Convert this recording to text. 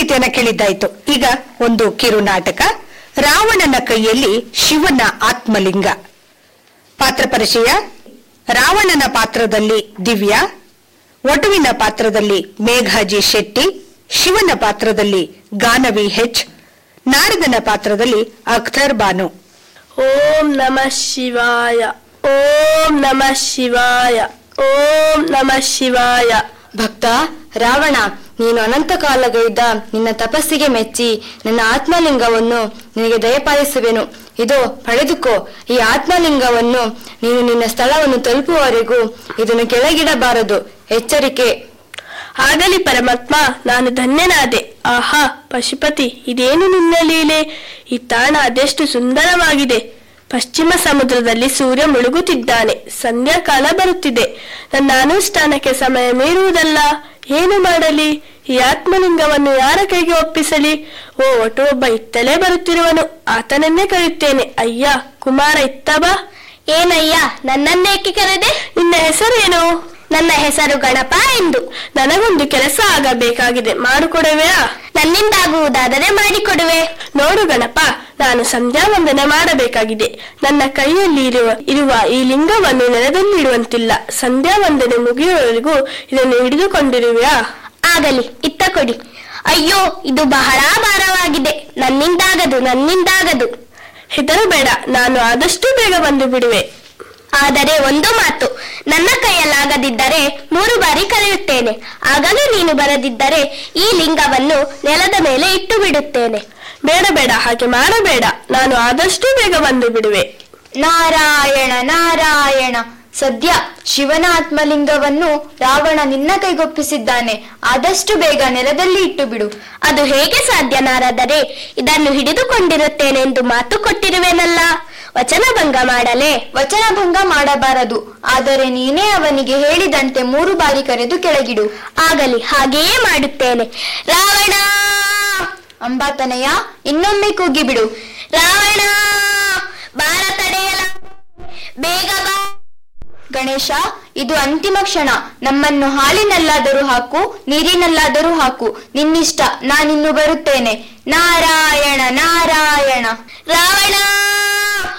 ಗೀತೆಯನ್ನ ಕೇಳಿದ್ದಾಯ್ತು ಈಗ ಒಂದು ಕಿರು ನಾಟಕ ರಾವಣನ ಕೈಯಲ್ಲಿ ಶಿವನ ಆತ್ಮಲಿಂಗ ಪಾತ್ರ ಪರಿಚಯ ರಾವಣನ ಪಾತ್ರದಲ್ಲಿ ದಿವ್ಯಾ ಒಟುವಿನ ಪಾತ್ರದಲ್ಲಿ ಮೇಘಾಜಿ ಶೆಟ್ಟಿ ಶಿವನ ಪಾತ್ರದಲ್ಲಿ ಗಾನವಿ ಹೆಚ್ ನಾರದನ ಪಾತ್ರದಲ್ಲಿ ಅಖ್ತರ್ ಬಾನು ಓಂ ನಮಃ ಶಿವಾಯ ಓಂ ನಮಃ ಶಿವಾಯ ಓಂ ನಮಃ ಶಿವಾಯ ಭಕ್ತ ರಾವಣ ನೀನು ಅನಂತ ಕಾಲಗೈದ ನಿನ್ನ ತಪಸ್ಸಿಗೆ ಮೆಚ್ಚಿ ನನ್ನ ಆತ್ಮಲಿಂಗವನ್ನು ನಿನಗೆ ದಯಪಾಲಿಸುವೆನು ಇದು ಪಡೆದುಕೋ ಈ ಆತ್ಮಲಿಂಗವನ್ನು ನೀನು ನಿನ್ನ ಸ್ಥಳವನ್ನು ತಲುಪುವವರೆಗೂ ಇದನ್ನು ಕೆಳಗಿಡಬಾರದು ಎಚ್ಚರಿಕೆ ಆಗಲಿ ಪರಮಾತ್ಮ ನಾನು ಧನ್ಯನಾದೆ ಆಹಾ ಪಶುಪತಿ ಇದೇನು ನಿನ್ನ ಲೀಲೆ ಈ ತಾಣ ಅದೆಷ್ಟು ಸುಂದರವಾಗಿದೆ ಪಶ್ಚಿಮ ಸಮುದ್ರದಲ್ಲಿ ಸೂರ್ಯ ಮುಳುಗುತ್ತಿದ್ದಾನೆ ಸಂಧ್ಯಾಕಾಲ ಬರುತ್ತಿದೆ ನನ್ನ ಅನುಷ್ಠಾನಕ್ಕೆ ಸಮಯ ಮೀರುವುದಲ್ಲ ಏನು ಮಾಡಲಿ ಈ ಆತ್ಮಲಿಂಗವನ್ನು ಯಾರ ಕೈಗೆ ಒಪ್ಪಿಸಲಿ ಓ ಒಟ್ಟು ಒಬ್ಬ ಇತ್ತಲೇ ಬರುತ್ತಿರುವನು ಆತನನ್ನೇ ಕರೆಯುತ್ತೇನೆ ಅಯ್ಯ ಕುಮಾರ ಇತ್ತ ಬಾ ಏನಯ್ಯ ನನ್ನನ್ನೇಕೆ ಕರೆದೆ ನಿನ್ನ ಹೆಸರೇನು ನನ್ನ ಹೆಸರು ಗಣಪ ಎಂದು ನನಗೊಂದು ಕೆಲಸ ಆಗಬೇಕಾಗಿದೆ ಮಾಡಿಕೊಡುವೆಯಾ ನನ್ನಿಂದಾಗುವುದಾದರೆ ಮಾಡಿಕೊಡುವೆ ನೋಡು ಗಣಪ ನಾನು ಸಂಧ್ಯಾ ವಂದನೆ ಮಾಡಬೇಕಾಗಿದೆ ನನ್ನ ಕೈಯಲ್ಲಿ ಇರುವ ಇರುವ ಈ ಲಿಂಗವನ್ನು ನೆಲದಲ್ಲಿಡುವಂತಿಲ್ಲ ಸಂಧ್ಯಾ ವಂದನೆ ಮುಗಿಯುವವರೆಗೂ ಇದನ್ನು ಹಿಡಿದುಕೊಂಡಿರುವೆಯಾ ಆಗಲಿ ಇತ್ತ ಕೊಡಿ ಅಯ್ಯೋ ಇದು ಬಹಳ ಭಾರವಾಗಿದೆ ನನ್ನಿಂದಾಗದು ನನ್ನಿಂದಾಗದು ಹೆದರಬೇಡ ನಾನು ಆದಷ್ಟು ಬೇಗ ಬಂದು ಬಿಡುವೆ ಆದರೆ ಒಂದು ಮಾತು ನನ್ನ ಕೈಯಲ್ಲಾಗದಿದ್ದರೆ ಮೂರು ಬಾರಿ ಕರೆಯುತ್ತೇನೆ ಆಗಲೂ ನೀನು ಬರದಿದ್ದರೆ ಈ ಲಿಂಗವನ್ನು ನೆಲದ ಮೇಲೆ ಇಟ್ಟು ಬಿಡುತ್ತೇನೆ ಬೇಡ ಬೇಡ ಹಾಗೆ ಮಾಡಬೇಡ ನಾನು ಆದಷ್ಟು ಬೇಗ ಬಂದು ಬಿಡುವೆ ನಾರಾಯಣ ನಾರಾಯಣ ಸದ್ಯ ಶಿವನ ಆತ್ಮಲಿಂಗವನ್ನು ರಾವಣ ನಿನ್ನ ಕೈಗೊಪ್ಪಿಸಿದ್ದಾನೆ ಆದಷ್ಟು ಬೇಗ ನೆಲದಲ್ಲಿ ಇಟ್ಟು ಬಿಡು ಅದು ಹೇಗೆ ಸಾಧ್ಯ ನಾರದರೆ ಇದನ್ನು ಹಿಡಿದುಕೊಂಡಿರುತ್ತೇನೆಂದು ಮಾತು ಕೊಟ್ಟಿರುವೆನಲ್ಲ ವಚನಭಂಗ ಮಾಡಲೇ ವಚನಭಂಗ ಮಾಡಬಾರದು ಆದರೆ ನೀನೇ ಅವನಿಗೆ ಹೇಳಿದಂತೆ ಮೂರು ಬಾರಿ ಕರೆದು ಕೆಳಗಿಡು ಆಗಲಿ ಹಾಗೆಯೇ ಮಾಡುತ್ತೇನೆ ರಾವಣ ಅಂಬಾತನಯ ಇನ್ನೊಮ್ಮೆ ಕೂಗಿಬಿಡು ರಾವಣ ಬಾರ ತಡೆಯಲ ಬೇಗ ಬಾ ಗಣೇಶ ಇದು ಅಂತಿಮ ಕ್ಷಣ ನಮ್ಮನ್ನು ಹಾಲಿನಲ್ಲಾದರೂ ಹಾಕು ನೀರಿನಲ್ಲಾದರೂ ಹಾಕು ನಿನ್ನಿಷ್ಟ ನಾನಿನ್ನು ಬರುತ್ತೇನೆ ನಾರಾಯಣ ನಾರಾಯಣ ರಾವಣ